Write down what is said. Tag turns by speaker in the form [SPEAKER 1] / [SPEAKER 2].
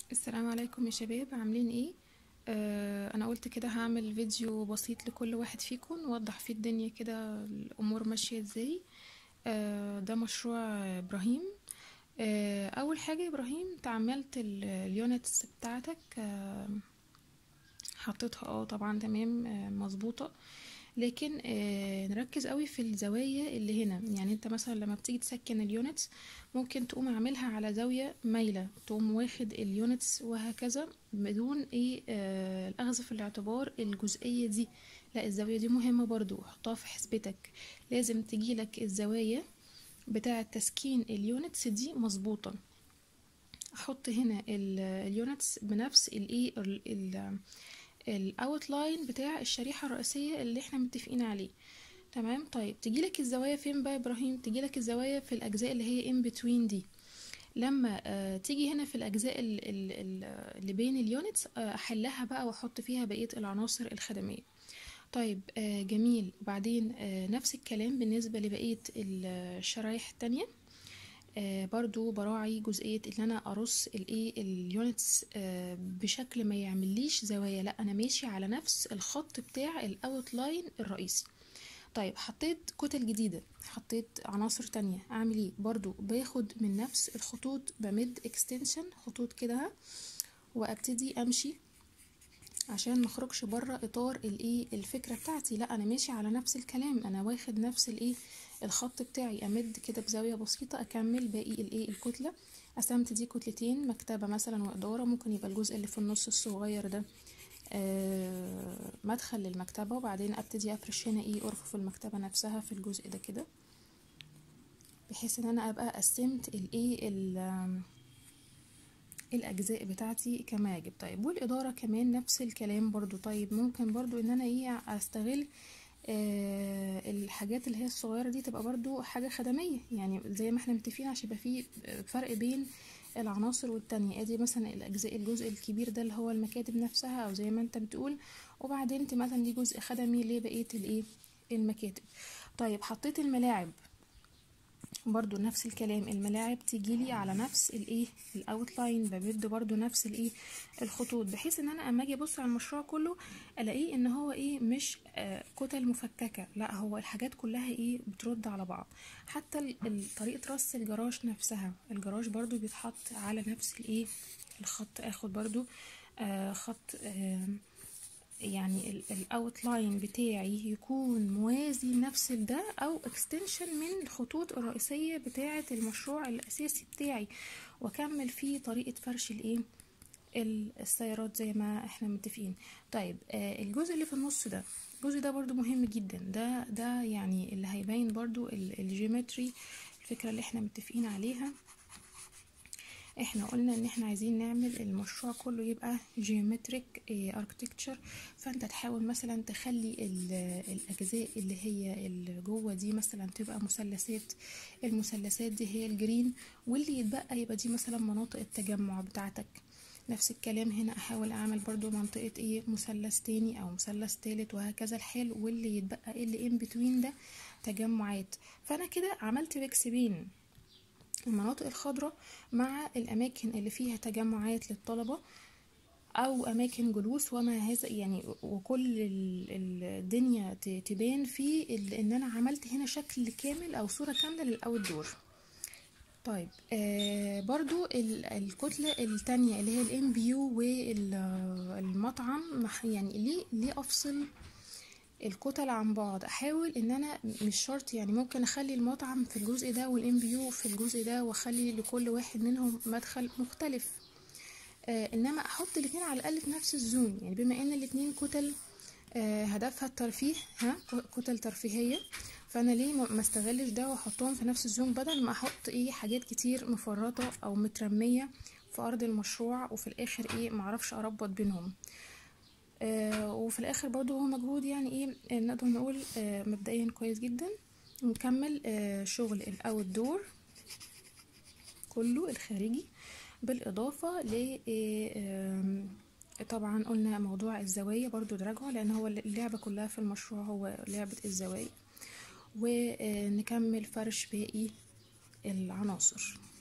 [SPEAKER 1] السلام عليكم يا شباب عاملين ايه آه انا قلت كده هعمل فيديو بسيط لكل واحد فيكم نوضح فيه الدنيا كده الامور ماشيه ازاي آه ده مشروع ابراهيم آه اول حاجه يا ابراهيم تعملت ال- اليونتس بتاعتك آه حطيتها اه طبعا تمام آه مظبوطه لكن آه نركز قوي في الزوايا اللي هنا يعني انت مثلا لما بتيجي تسكن اليونتس ممكن تقوم عاملها على زاوية مايلة تقوم واخد اليونتس وهكذا بدون ايه آه الاخذ في الاعتبار الجزئية دي لا الزاوية دي مهمة برضو حطها في حسبتك لازم تجيلك الزوايا بتاعة تسكين اليونتس دي مظبوطة احط هنا ال- اليونتس بنفس الايه ال- ال- الاوتلاين بتاع الشريحة الرئيسية اللي احنا متفقين عليه تمام طيب تجيلك الزوايا فين بقى يا ابراهيم تجيلك الزوايا في الاجزاء اللي هي in between دي لما آه تيجي هنا في الاجزاء ال- ال- ال- اللي بين اليونتس آه احلها بقى واحط فيها بقية العناصر الخدمية طيب آه جميل وبعدين آه نفس الكلام بالنسبة لبقية الشرايح التانية آه برضو براعي جزئية ان انا ارص الايه اليونتس آه بشكل ما يعمليش زوايا لا انا ماشي على نفس الخط بتاع الاوتلاين الرئيسي طيب حطيت كتل جديدة حطيت عناصر تانية اعمل ايه برضو باخد من نفس الخطوط بمد اكستنشن خطوط كده وابتدي امشي عشان مخرجش بره اطار الايه الفكره بتاعتي لا انا ماشي على نفس الكلام انا واخد نفس الايه الخط بتاعي امد كده بزاويه بسيطه اكمل باقي الايه الكتله قسمت دي كتلتين مكتبه مثلا واداره ممكن يبقى الجزء اللي في النص الصغير ده آه مدخل للمكتبه وبعدين ابتدي افرش هنا ايه ارفف المكتبه نفسها في الجزء ده كده بحيث ان انا ابقى قسمت الايه ال- الاجزاء بتاعتي كما يجب طيب والاداره كمان نفس الكلام برضو طيب ممكن برضو ان انا ايه استغل آه الحاجات اللي هي الصغيره دي تبقى برضو حاجه خدميه يعني زي ما احنا متفقين عشان يبقى في فرق بين العناصر والتانية ادي مثلا الاجزاء الجزء الكبير ده اللي هو المكاتب نفسها او زي ما انت بتقول وبعدين انت مثلا دي جزء خدمي لبقيه الايه المكاتب طيب حطيت الملاعب برضو نفس الكلام الملاعب تجيلي على نفس الايه الاوتلاين بمد برضو نفس الايه الخطوط بحيث ان انا اما اجي ابص على المشروع كله الاقيه ان هو ايه مش آه كتل مفككه لا هو الحاجات كلها ايه بترد على بعض حتى ال- ال- طريقه رص الجراج نفسها الجراج برضو بيتحط على نفس الايه الخط اخد برضو آه خط آه يعني الاوتلاين بتاعي يكون موازي نفس ده او اكستنشن من الخطوط الرئيسية بتاعة المشروع الاساسي بتاعي واكمل فيه طريقة فرش الايه ال- السيارات زي ما احنا متفقين طيب آه الجزء اللي في النص ده الجزء ده برضو مهم جدا ده ده يعني اللي هيبين برضو ال- الجيومتري الفكرة اللي احنا متفقين عليها احنا قلنا ان احنا عايزين نعمل المشروع كله يبقى جيومتريك اركتكتشر فانت تحاول مثلا تخلي ال- الاجزاء اللي هي اللي جوه دي مثلا تبقى مثلثات المثلثات دي هي الجرين واللي يتبقى يبقى دي مثلا مناطق التجمع بتاعتك نفس الكلام هنا احاول اعمل برضو منطقة ايه مثلث تاني او مثلث تالت وهكذا الحال واللي يتبقى اللي ان بتوين ده تجمعات فانا كده عملت ميكس بين المناطق الخضراء مع الأماكن اللي فيها تجمعات للطلبة أو أماكن جلوس وما هذا يعني وكل ال- ال- الدنيا ت- تبان في ال- إن أنا عملت هنا شكل كامل أو صورة كاملة للأوت دور طيب آه برضو ال- الكتلة التانية اللي هي الام بيو والمطعم مح- يعني ليه ليه أفصل الكتل عن بعض احاول ان انا مش شرط يعني ممكن اخلي المطعم في الجزء ده والام بيو في الجزء ده واخلي لكل واحد منهم مدخل مختلف آه انما احط الاتنين على الاقل في نفس الزون يعني بما ان الاتنين كتل آه هدفها الترفيه ها كتل ترفيهيه فانا ليه ما ما استغلش ده واحطهم في نفس الزون بدل ما احط ايه حاجات كتير مفرطه او مترميه في ارض المشروع وفي الاخر ايه معرفش اربط بينهم آه وفي الاخر برضو هو مجهود يعني ايه آه، نقدر نقول آه مبدئيا كويس جدا نكمل آه شغل الاوت دور كله الخارجي بالاضافه ل آه، آم، طبعا قلنا موضوع الزوايا برضو نراجعه لان هو اللعبه كلها في المشروع هو لعبه الزوايا ونكمل فرش باقي العناصر